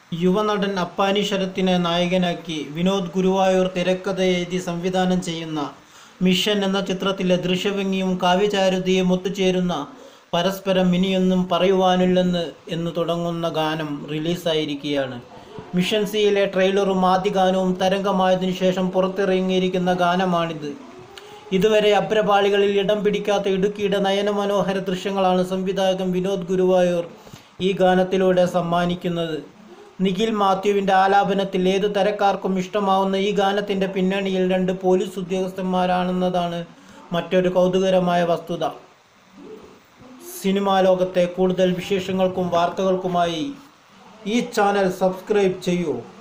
യുവനടൻ അപ്പാനി ശരത്തിനെ നായകനാക്കി വിനോദ് ഗുരുവായൂർ തിരക്കഥ എഴുതി സംവിധാനം ചെയ്യുന്ന മിഷൻ എന്ന ചിത്രത്തിലെ ദൃശ്യഭംഗിയും കാവ്യചാരുതയും ഒത്തുചേരുന്ന പരസ്പരം ഇനിയൊന്നും പറയുവാനില്ലെന്ന് എന്ന് തുടങ്ങുന്ന ഗാനം റിലീസായിരിക്കുകയാണ് മിഷൻ സിയിലെ ട്രെയിലറും ആദ്യ ഗാനവും തരംഗമായതിനു ശേഷം പുറത്തിറങ്ങിയിരിക്കുന്ന ഗാനമാണിത് ഇതുവരെ അഭ്രപാളികളിൽ ഇടം പിടിക്കാത്ത ഇടുക്കിയുടെ നയനമനോഹര ദൃശ്യങ്ങളാണ് സംവിധായകൻ വിനോദ് ഗുരുവായൂർ ഈ ഗാനത്തിലൂടെ സമ്മാനിക്കുന്നത് നിഖിൽ മാത്യുവിൻ്റെ ആലാപനത്തിൽ ഏതു തരക്കാർക്കും ഇഷ്ടമാവുന്ന ഈ ഗാനത്തിൻ്റെ പിന്നണിയിൽ രണ്ട് പോലീസ് ഉദ്യോഗസ്ഥന്മാരാണെന്നതാണ് മറ്റൊരു കൗതുകരമായ വസ്തുത സിനിമാ ലോകത്തെ കൂടുതൽ വിശേഷങ്ങൾക്കും വാർത്തകൾക്കുമായി ഈ ചാനൽ സബ്സ്ക്രൈബ് ചെയ്യൂ